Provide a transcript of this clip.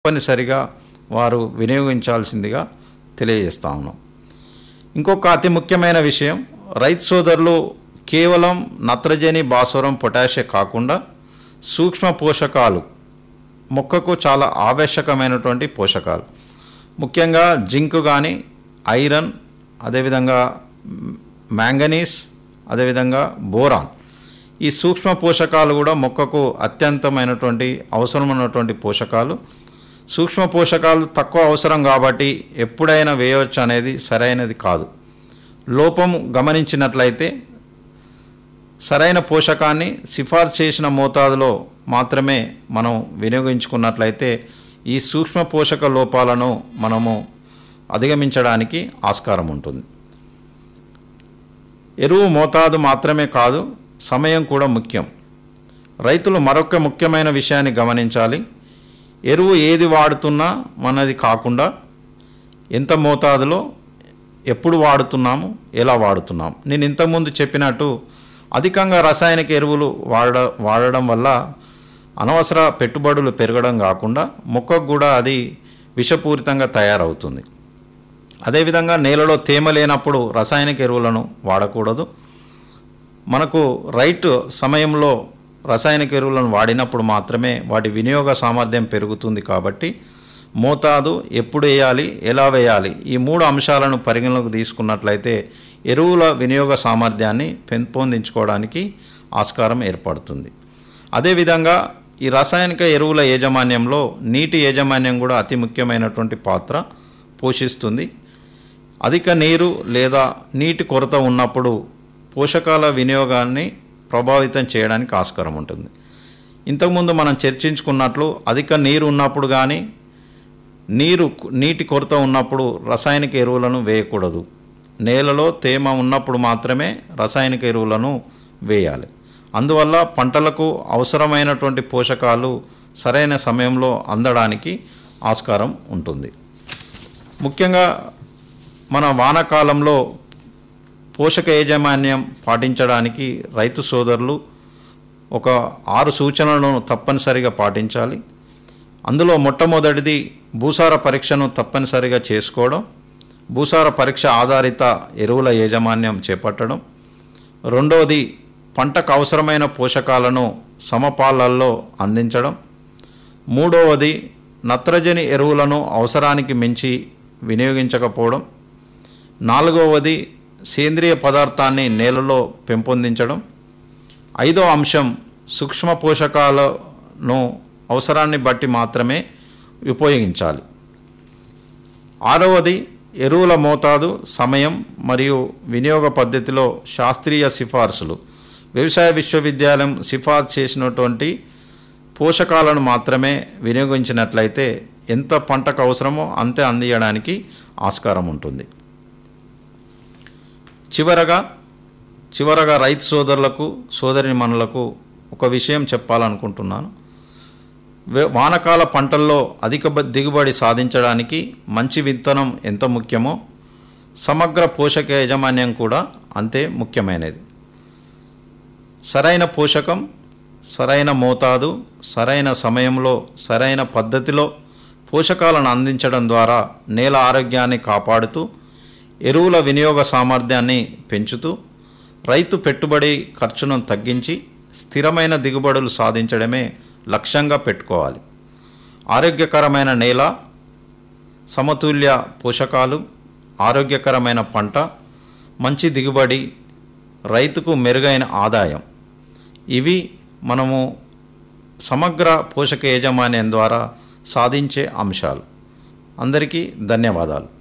తప్పనిసరిగా వారు వినియోగించాల్సిందిగా తెలియజేస్తా ఉన్నాం ఇంకొక అతి ముఖ్యమైన విషయం రైతు సోదరులు కేవలం నత్రజని భాస్వరం పొటాషియం కాకుండా సూక్ష్మ పోషకాలు మొక్కకు చాలా ఆవశ్యకమైనటువంటి పోషకాలు ముఖ్యంగా జింక్ కానీ ఐరన్ అదేవిధంగా మ్, మ్యాంగనీస్ అదేవిధంగా బోరాన్ ఈ సూక్ష్మ పోషకాలు కూడా మొక్కకు అత్యంతమైనటువంటి అవసరమైనటువంటి పోషకాలు సూక్ష్మ పోషకాలు తక్కువ అవసరం కాబట్టి ఎప్పుడైనా వేయవచ్చు అనేది సరైనది కాదు లోపం గమనించినట్లయితే సరైన పోషకాన్ని సిఫార్సు చేసిన మోతాదులో మాత్రమే మనం వినియోగించుకున్నట్లయితే ఈ సూక్ష్మ పోషక లోపాలను మనము అధిగమించడానికి ఆస్కారం ఉంటుంది ఎరువు మోతాదు మాత్రమే కాదు సమయం కూడా ముఖ్యం రైతులు మరొక ముఖ్యమైన విషయాన్ని గమనించాలి ఎరువు ఏది వాడుతున్నా మనది కాకుండా ఎంత మోతాదులో ఎప్పుడు వాడుతున్నాము ఎలా వాడుతున్నాము నేను ఇంతకుముందు చెప్పినట్టు అధికంగా రసాయనిక ఎరువులు వాడ వాడడం వల్ల అనవసర పెట్టుబడులు పెరగడం కాకుండా మొక్కకు కూడా అది విషపూరితంగా తయారవుతుంది అదేవిధంగా నేలలో తేమ లేనప్పుడు రసాయనిక ఎరువులను వాడకూడదు మనకు రైట్ సమయంలో రసాయనిక ఎరువులను వాడినప్పుడు మాత్రమే వాటి వినియోగ సామర్థ్యం పెరుగుతుంది కాబట్టి మోతాదు ఎప్పుడు వేయాలి ఎలా వేయాలి ఈ మూడు అంశాలను పరిగణలోకి తీసుకున్నట్లయితే ఎరువుల వినియోగ సామర్థ్యాన్ని పెంపొందించుకోవడానికి ఆస్కారం ఏర్పడుతుంది అదేవిధంగా ఈ రాసాయనిక ఎరువుల యాజమాన్యంలో నీటి యాజమాన్యం కూడా అతి ముఖ్యమైనటువంటి పాత్ర పోషిస్తుంది అధిక నీరు లేదా నీటి కొరత ఉన్నప్పుడు పోషకాల వినియోగాన్ని ప్రభావితం చేయడానికి ఆస్కారం ఉంటుంది ఇంతకుముందు మనం చర్చించుకున్నట్లు అధిక నీరు ఉన్నప్పుడు కానీ నీరు నీటి కొరత ఉన్నప్పుడు రసాయనిక ఎరువులను వేయకూడదు నేలలో తేమ ఉన్నప్పుడు మాత్రమే రసాయనిక ఎరువులను వేయాలి అందువల్ల పంటలకు అవసరమైనటువంటి పోషకాలు సరైన సమయంలో అందడానికి ఆస్కారం ఉంటుంది ముఖ్యంగా మన వానాకాలంలో పోషక యాజమాన్యం పాటించడానికి రైతు సోదరులు ఒక ఆరు సూచనలను తప్పనిసరిగా పాటించాలి అందులో మొట్టమొదటిది భూసార పరీక్షను తప్పనిసరిగా చేసుకోవడం భూసార పరీక్ష ఆధారిత ఎరువుల యాజమాన్యం చేపట్టడం రెండవది పంటకు అవసరమైన పోషకాలను సమపాలల్లో అందించడం మూడవది నత్రజని ఎరువులను అవసరానికి మించి వినియోగించకపోవడం నాలుగవది సేంద్రియ పదార్థాన్ని నేలలో పెంపొందించడం ఐదో అంశం సూక్ష్మ పోషకాలను అవసరాన్ని బట్టి మాత్రమే ఉపయోగించాలి ఆరవది ఎరువుల మోతాదు సమయం మరియు వినియోగ పద్ధతిలో శాస్త్రీయ సిఫార్సులు వ్యవసాయ విశ్వవిద్యాలయం సిఫార్సు చేసినటువంటి పోషకాలను మాత్రమే వినియోగించినట్లయితే ఎంత పంటకు అవసరమో అంతే అందియడానికి ఆస్కారం ఉంటుంది చివరగా చివరగా రైతు సోదరులకు సోదరిమణులకు ఒక విషయం చెప్పాలనుకుంటున్నాను వే- వానకాల పంటల్లో అధిక బ- దిగుబడి సాధించడానికి మంచి విత్తనం ఎంత ముఖ్యమో సమగ్ర పోషక యాజమాన్యం కూడా అంతే ముఖ్యమైనది సరైన పోషకం సరైన మోతాదు సరైన సమయంలో సరైన పద్ధతిలో పోషకాలను అందించడం ద్వారా నేల ఆరోగ్యాన్ని కాపాడుతూ ఎరువుల వినియోగ సామర్థ్యాన్ని పెంచుతూ రైతు పెట్టుబడి ఖర్చును తగ్గించి స్థిరమైన దిగుబడులు సాధించడమే లక్ష్యంగా పెట్టుకోవాలి ఆరోగ్యకరమైన నేల సమతుల్య పోషకాలు ఆరోగ్యకరమైన పంట మంచి దిగుబడి రైతుకు మెరుగైన ఆదాయం ఇవి మనము సమగ్ర పోషక యాజమాన్యం ద్వారా సాధించే అంశాలు అందరికీ ధన్యవాదాలు